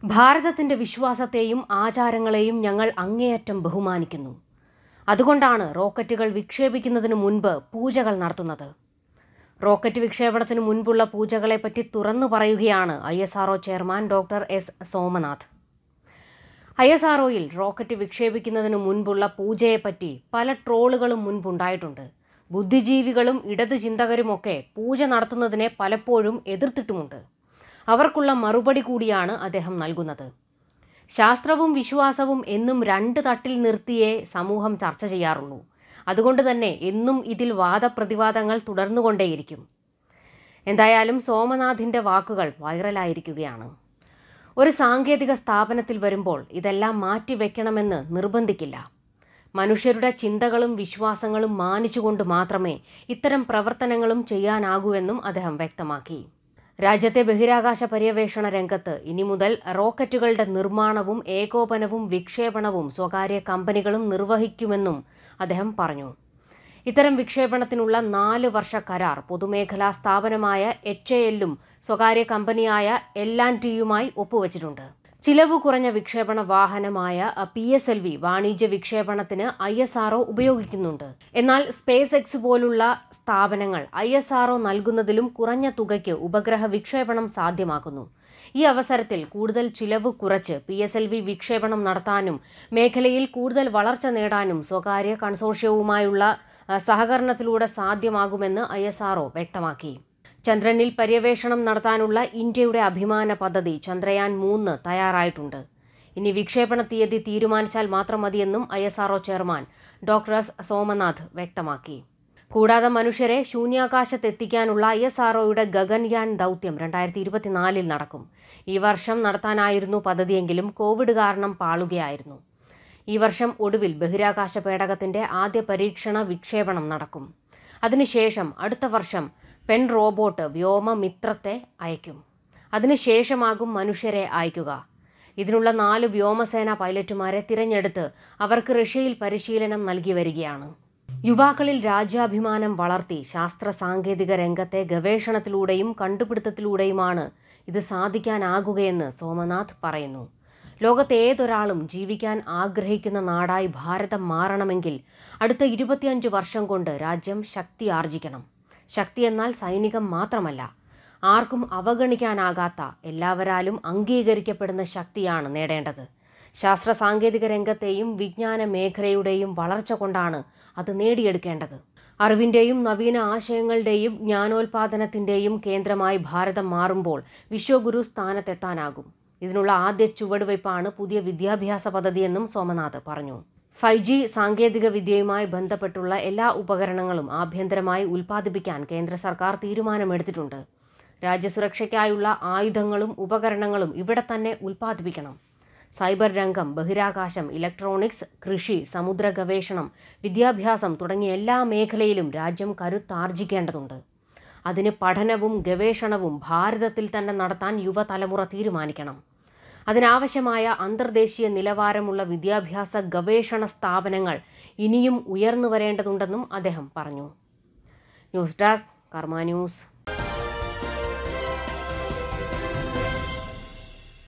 ഭാരതത്തിന്റെ വിശ്വാസത്തെയും ആചാരങ്ങളെയും ഞങ്ങൾ അങ്ങേയറ്റം ബഹുമാനിക്കുന്നു അതുകൊണ്ടാണ് റോക്കറ്റുകൾ വിക്ഷേപിക്കുന്നതിന് മുൻപ് പൂജകൾ നടത്തുന്നത് റോക്കറ്റ് വിക്ഷേപണത്തിന് മുൻപുള്ള പൂജകളെപ്പറ്റി തുറന്നു പറയുകയാണ് I S R O chairman doctor S Somanath I S ആർഒയിൽ റോക്കറ്റ് വിക്ഷേപിക്കുന്നതിന് മുൻപുള്ള പൂജയെപ്പറ്റി പല ട്രോളുകളും മുൻപുണ്ടായിട്ടുണ്ട് ബുദ്ധിജീവികളും ഇടതു ചിന്തകരുമൊക്കെ പൂജ നടത്തുന്നതിനെ പലപ്പോഴും എതിർത്തിട്ടുമുണ്ട് അവർക്കുള്ള മറുപടി കൂടിയാണ് അദ്ദേഹം നൽകുന്നത് ശാസ്ത്രവും വിശ്വാസവും എന്നും രണ്ട് തട്ടിൽ നിർത്തിയേ സമൂഹം ചർച്ച ചെയ്യാറുള്ളൂ അതുകൊണ്ട് തന്നെ എന്നും ഇതിൽ വാദപ്രതിവാദങ്ങൾ തുടർന്നുകൊണ്ടേയിരിക്കും എന്തായാലും സോമനാഥിൻ്റെ വാക്കുകൾ വൈറലായിരിക്കുകയാണ് ഒരു സാങ്കേതിക സ്ഥാപനത്തിൽ വരുമ്പോൾ ഇതെല്ലാം മാറ്റിവെക്കണമെന്ന് നിർബന്ധിക്കില്ല മനുഷ്യരുടെ ചിന്തകളും വിശ്വാസങ്ങളും മാനിച്ചുകൊണ്ട് മാത്രമേ ഇത്തരം പ്രവർത്തനങ്ങളും ചെയ്യാനാകൂവെന്നും അദ്ദേഹം വ്യക്തമാക്കി രാജ്യത്തെ ബഹിരാകാശ പര്യവേഷണ രംഗത്ത് ഇനി മുതൽ റോക്കറ്റുകളുടെ നിർമ്മാണവും ഏകോപനവും വിക്ഷേപണവും സ്വകാര്യ കമ്പനികളും നിർവഹിക്കുമെന്നും അദ്ദേഹം പറഞ്ഞു ഇത്തരം വിക്ഷേപണത്തിനുള്ള നാല് വർഷ കരാർ പൊതുമേഖലാ സ്ഥാപനമായ എച്ച് എ എല്ലും സ്വകാര്യ കമ്പനിയായ എൽ ആൻഡ് ടിയുമായി ഒപ്പുവച്ചിട്ടുണ്ട് ചിലവ് കുറഞ്ഞ വിക്ഷേപണ വാഹനമായ പി എസ് എൽ വി വാണിജ്യ വിക്ഷേപണത്തിന് ഐ എസ് ആർഒ ഉപയോഗിക്കുന്നുണ്ട് എന്നാൽ സ്പേസ് എക്സ് പോലുള്ള സ്ഥാപനങ്ങൾ ഐ എസ് ആർഒ നൽകുന്നതിലും കുറഞ്ഞ തുകയ്ക്ക് ഉപഗ്രഹ വിക്ഷേപണം സാധ്യമാക്കുന്നു ഈ അവസരത്തിൽ കൂടുതൽ ചിലവ് കുറച്ച് പി എസ് എൽ വി വിക്ഷേപണം നടത്താനും മേഖലയിൽ കൂടുതൽ വളർച്ച നേടാനും സ്വകാര്യ കൺസോർഷ്യവുമായുള്ള അഹ്, സഹകരണത്തിലൂടെ സാധ്യമാകുമെന്ന് ഐ എസ് ആർഒ വ്യക്തമാക്കി ചന്ദ്രനിൽ പര്യവേഷണം നടത്താനുള്ള ഇന്ത്യയുടെ അഭിമാന പദ്ധതി ചന്ദ്രയാൻ മൂന്ന് തയ്യാറായിട്ടുണ്ട് ഇനി വിക്ഷേപണ തീയതി തീരുമാനിച്ചാൽ മാത്രം മതിയെന്നും I S R O chairman doctor S Somanath വ്യക്തമാക്കി കൂടാതെ മനുഷ്യരെ ശൂന്യാകാശത്തെത്തിക്കാനുള്ള ഐ എസ് ആർഒയുടെ ഗഗൻയാൻ ദൗത്യം രണ്ടായിരത്തി ഇരുപത്തിനാലിൽ നടക്കും ഈ വർഷം നടത്താനായിരുന്നു പദ്ധതിയെങ്കിലും കോവിഡ് കാരണം പാളുകയായിരുന്നു ഈ വർഷം ഒടുവിൽ ബഹിരാകാശ പേടകത്തിന്റെ ആദ്യ പരീക്ഷണ വിക്ഷേപണം നടക്കും അതിനുശേഷം അടുത്ത വർഷം പെൺ റോബോട്ട് വ്യോമമിത്രത്തെ അയക്കും അതിനുശേഷമാകും മനുഷ്യരെ അയക്കുക ഇതിനുള്ള നാല് വ്യോമസേന പൈലറ്റുമാരെ തിരഞ്ഞെടുത്ത് അവർക്ക് റഷ്യയിൽ പരിശീലനം നൽകി വരികയാണ് യുവാക്കളിൽ രാജ്യാഭിമാനം വളർത്തി ശാസ്ത്ര സാങ്കേതിക രംഗത്തെ ഗവേഷണത്തിലൂടെയും കണ്ടുപിടുത്തത്തിലൂടെയുമാണ് ഇത് സാധിക്കാനാകുകയെന്ന് സോമനാഥ് പറയുന്നു ലോകത്തെ ഏതൊരാളും ജീവിക്കാൻ ആഗ്രഹിക്കുന്ന നാടായി ഭാരതം മാറണമെങ്കിൽ അടുത്ത ഇരുപത്തിയഞ്ച് വർഷം കൊണ്ട് രാജ്യം ശക്തി ആർജിക്കണം ശക്തി എന്നാൽ സൈനികം മാത്രമല്ല ആർക്കും അവഗണിക്കാനാകാത്ത എല്ലാവരാലും അംഗീകരിക്കപ്പെടുന്ന ശക്തിയാണ് നേടേണ്ടത് ശാസ്ത്ര സാങ്കേതിക രംഗത്തെയും വിജ്ഞാന മേഖലയുടെയും വളർച്ച കൊണ്ടാണ് അത് നേടിയെടുക്കേണ്ടത് അറിവിൻ്റെയും നവീന ആശയങ്ങളുടെയും ജ്ഞാനോൽപാദനത്തിൻ്റെയും കേന്ദ്രമായി ഭാരതം മാറുമ്പോൾ വിശ്വഗുരു സ്ഥാനത്തെത്താനാകും ഇതിനുള്ള ആദ്യ ചുവടുവയ്പ്പാണ് പുതിയ വിദ്യാഭ്യാസ പദ്ധതിയെന്നും സോമനാഥ് പറഞ്ഞു ഫൈവ് ജി സാങ്കേതിക വിദ്യയുമായി ബന്ധപ്പെട്ടുള്ള എല്ലാ ഉപകരണങ്ങളും ആഭ്യന്തരമായി ഉൽപ്പാദിപ്പിക്കാൻ കേന്ദ്ര സർക്കാർ തീരുമാനമെടുത്തിട്ടുണ്ട് രാജ്യസുരക്ഷയ്ക്കായുള്ള ആയുധങ്ങളും ഉപകരണങ്ങളും ഇവിടെ തന്നെ ഉൽപ്പാദിപ്പിക്കണം സൈബർ രംഗം ബഹിരാകാശം ഇലക്ട്രോണിക്സ് കൃഷി സമുദ്ര ഗവേഷണം വിദ്യാഭ്യാസം തുടങ്ങിയ എല്ലാ മേഖലയിലും രാജ്യം കരുത്താർജിക്കേണ്ടതുണ്ട് അതിന് പഠനവും ഗവേഷണവും ഭാരതത്തിൽ തന്നെ നടത്താൻ യുവതലമുറ തീരുമാനിക്കണം അതിനാവശ്യമായ അന്തർദേശീയ നിലവാരമുള്ള വിദ്യാഭ്യാസ ഗവേഷണ സ്ഥാപനങ്ങൾ ഇനിയും ഉയർന്നു വരേണ്ടതുണ്ടെന്നും അദ്ദേഹം പറഞ്ഞു ന്യൂസ് ഡെസ്ക് കർമ്മ ന്യൂസ്